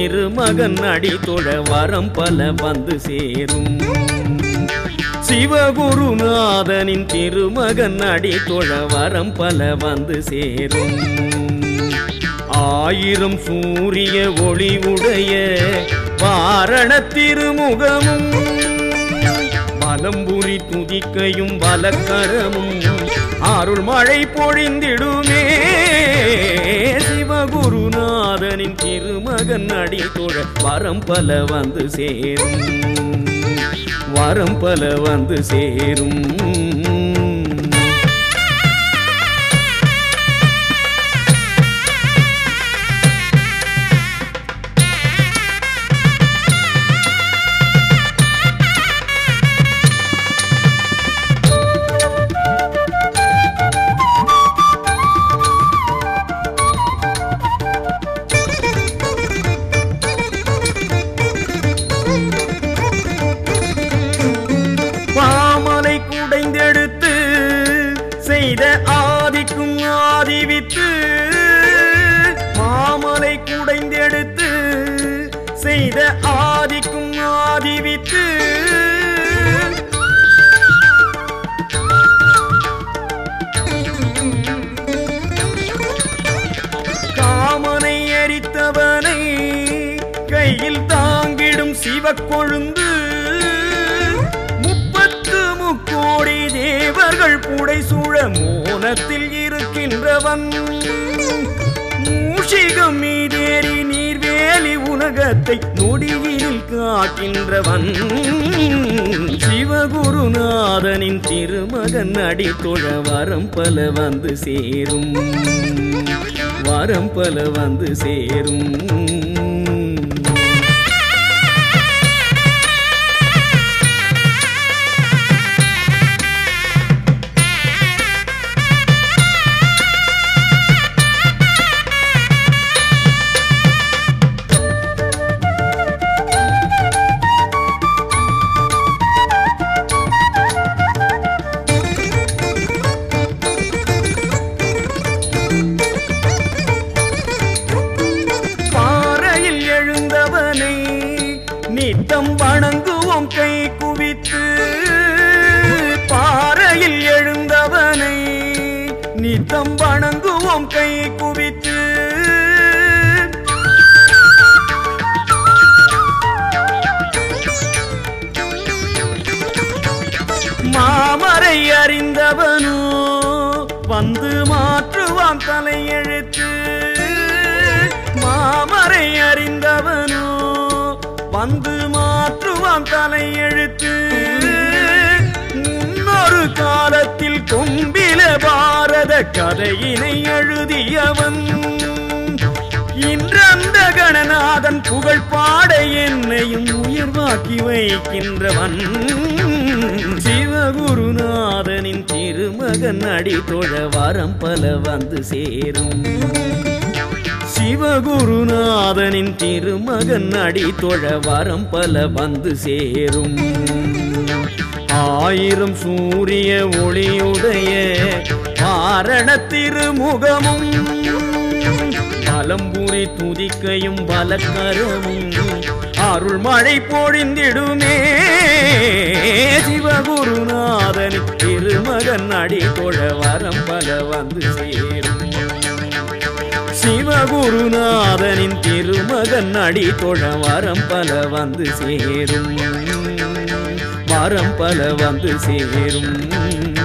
திருமகன் அடி தொழ வரம் பல வந்து சேரும் சிவகுருநாதனின் திருமகன் அடி தொழ வரம் பல வந்து சேரும் ஆயிரம் சூரிய ஒளி உடைய வாரண திருமுகமும் பலம்புரி துதிக்கையும் வலக்கரமும் அருள் மழை பொழிந்திடுமே சிவகுருநாதனின் திருமகன் அடி தொழ வரம் பல வந்து சேரும் வரம் பல வந்து சேரும் பாமலை குடைந்தெடுத்து செய்த ஆதிக்கும் ஆதிவித்து மாமலை குடைந்தெடுத்து செய்த ஆதிக்கும் ஆதிவித்து காமனை எரித்தவனை கையில் தாங்கிடும் சிவக்கொழுந்து முப்பத்து முக்கோடி தேவர்கள் புடை சூழ மோனத்தில் இருக்கின்றவன் மூஷிகம் மீதேறி நீர்வேலி உலகத்தை நொடியினில் காக்கின்றவன் சிவகுருநாதனின் திருமகன் அடி தொழ வரம் பல வந்து சேரும் வரம் பல வந்து சேரும் பாறையில் எழுந்தவனை நித்தம் வணங்குவோம் கை குவித்து பாறையில் எழுந்தவனை நித்தம் வணங்குவோம் கை குவித்து மாமரை அறிந்தவனோ வந்து மாற்றுவான் தலையெழுத்து மாமரை அறிந்தவனோ வந்து மாற்றுவான் தலையெழுத்து முன்னொரு காலத்தில் கொம்பில பாரத கதையினை எழுதியவன் இன்றந்த கணநாதன் புகழ் பாட என்னையும் உயர்வாக்கி வைக்கின்றவன் சிவகுருநாதனின் திருமகன் அடி தொழ வரம் பல வந்து சேரும் சிவகுருநாதனின் திருமகன் அடி தொழ வரம் பல வந்து சேரும் ஆயிரம் சூரிய ஒளியுடைய காரண திருமுகமும் பலம்புரி துதிக்கையும் பலக்கரமும் அருள் மழை பொழிந்திடுமே சிவகுருநாதன் திருமகன் அடி தொழ வரம் பல வந்து சேரும் சிவகுருநாதனின் திருமகன் அடி தொழ வரம் பல வந்து சேரும் வரம் பல வந்து சேரும்